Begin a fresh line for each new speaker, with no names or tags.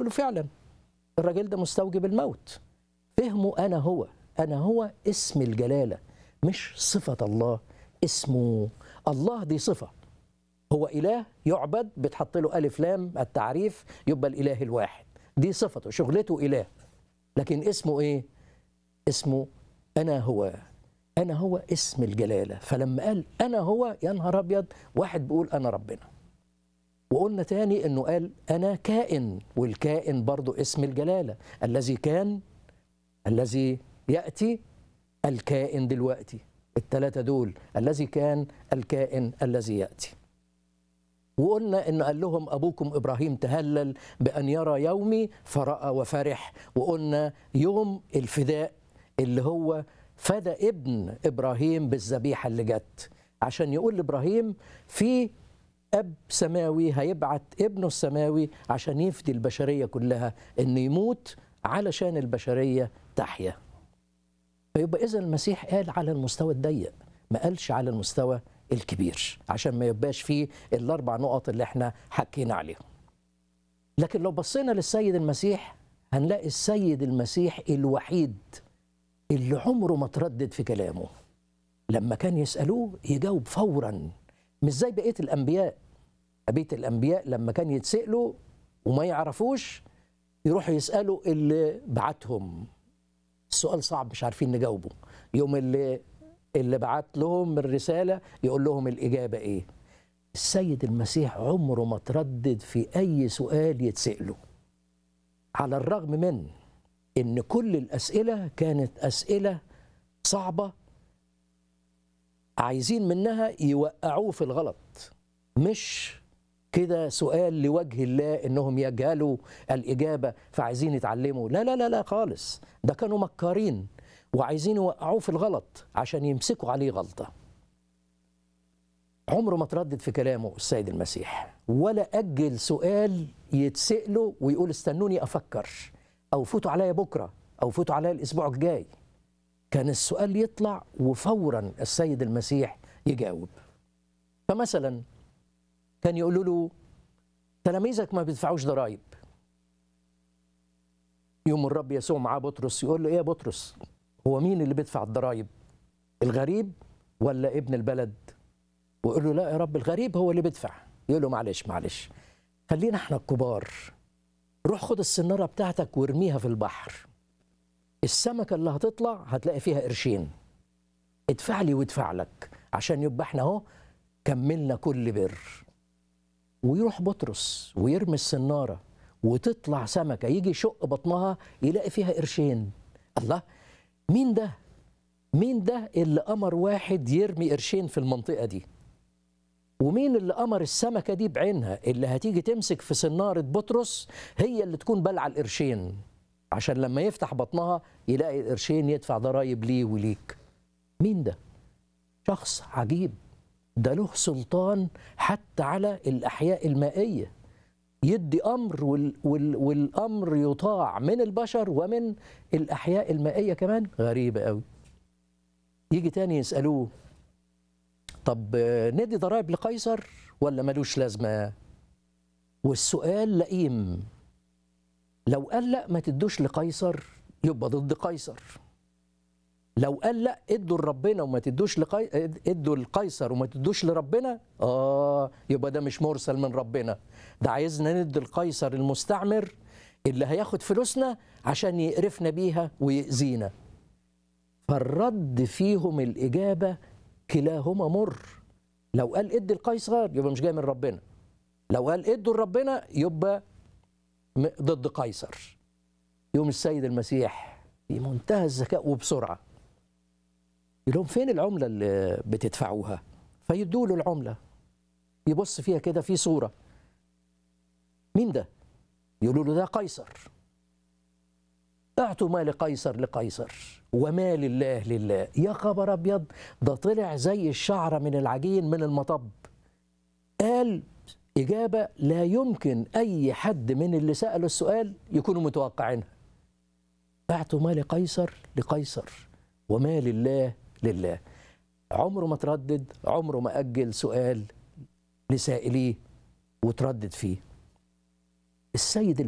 له فعلا الراجل ده مستوجب الموت فهموا انا هو انا هو اسم الجلاله مش صفه الله اسمه الله دي صفه هو اله يعبد بتحط له الف لام التعريف يبقى الاله الواحد دي صفته شغلته اله لكن اسمه ايه اسمه انا هو انا هو اسم الجلاله فلما قال انا هو يا نهار ابيض واحد بيقول انا ربنا وقلنا تاني انه قال انا كائن والكائن برضو اسم الجلاله الذي كان الذي ياتي الكائن دلوقتي الثلاثه دول الذي كان الكائن الذي ياتي وقلنا ان قال لهم ابوكم ابراهيم تهلل بان يرى يومي فراى وفرح وقلنا يوم الفداء اللي هو فدى ابن ابراهيم بالذبيحه اللي جت عشان يقول لابراهيم في اب سماوي هيبعت ابنه السماوي عشان يفدي البشريه كلها ان يموت علشان البشريه تحيا فيبقى اذا المسيح قال على المستوى الضيق ما قالش على المستوى الكبير عشان ما يبقاش فيه الاربع نقط اللي احنا حكينا عليهم لكن لو بصينا للسيد المسيح هنلاقي السيد المسيح الوحيد اللي عمره ما تردد في كلامه لما كان يسألوه يجاوب فورا مش زي بقية الأنبياء بقية الأنبياء لما كان يتسألوا وما يعرفوش يروحوا يسألوا اللي بعتهم السؤال صعب مش عارفين نجاوبه يوم اللي اللي بعت لهم الرسالة يقول لهم الإجابة إيه السيد المسيح عمره ما تردد في أي سؤال يتسأله على الرغم من ان كل الاسئله كانت اسئله صعبه عايزين منها يوقعوه في الغلط مش كده سؤال لوجه الله انهم يجهلوا الاجابه فعايزين يتعلموا لا لا لا لا خالص ده كانوا مكارين وعايزين يوقعوه في الغلط عشان يمسكوا عليه غلطه عمره ما تردد في كلامه السيد المسيح ولا اجل سؤال يتساله ويقول استنوني افكر او فوتوا عليا بكره او فوتوا عليا الاسبوع الجاي كان السؤال يطلع وفورا السيد المسيح يجاوب فمثلا كان يقولوا له تلاميذك ما بيدفعوش ضرائب يوم الرب يسوع معاه بطرس يقول له ايه يا بطرس هو مين اللي بيدفع الضرائب الغريب ولا ابن البلد ويقول له لا يا رب الغريب هو اللي بيدفع يقول له معلش معلش خلينا احنا الكبار روح خد السناره بتاعتك وارميها في البحر السمكه اللي هتطلع هتلاقي فيها قرشين ادفع لي وادفع لك عشان يبقى احنا اهو كملنا كل بر ويروح بطرس ويرمي السناره وتطلع سمكه يجي يشق بطنها يلاقي فيها قرشين الله مين ده مين ده اللي امر واحد يرمي قرشين في المنطقه دي ومين اللي امر السمكه دي بعينها اللي هتيجي تمسك في سناره بطرس هي اللي تكون بلع القرشين عشان لما يفتح بطنها يلاقي القرشين يدفع ضرايب ليه وليك مين ده شخص عجيب ده له سلطان حتى على الاحياء المائيه يدي امر وال وال والامر يطاع من البشر ومن الاحياء المائيه كمان غريبه قوي يجي تاني يسالوه طب ندي ضرائب لقيصر ولا ملوش لازمه والسؤال لئيم لو قال لا ما تدوش لقيصر يبقى ضد قيصر لو قال لا ادوا لربنا وما تدوش لقي... ادوا لقيصر وما تدوش لربنا اه يبقى ده مش مرسل من ربنا ده عايزنا ندي لقيصر المستعمر اللي هياخد فلوسنا عشان يقرفنا بيها ويأذينا فالرد فيهم الإجابة كلاهما مر لو قال ادي القيصر يبقى مش جاي من ربنا لو قال ادوا لربنا يبقى ضد قيصر يوم السيد المسيح في منتهى الذكاء وبسرعه يقول لهم فين العمله اللي بتدفعوها فيدوا له العمله يبص فيها كده في صوره مين ده يقولوا له ده قيصر اعطوا ما لقيصر لقيصر وما لله لله يا خبر ابيض ده طلع زي الشعره من العجين من المطب قال اجابه لا يمكن اي حد من اللي سالوا السؤال يكونوا متوقعينها اعطوا ما لقيصر لقيصر وما لله لله عمره ما تردد عمره ما اجل سؤال لسائليه وتردد فيه السيد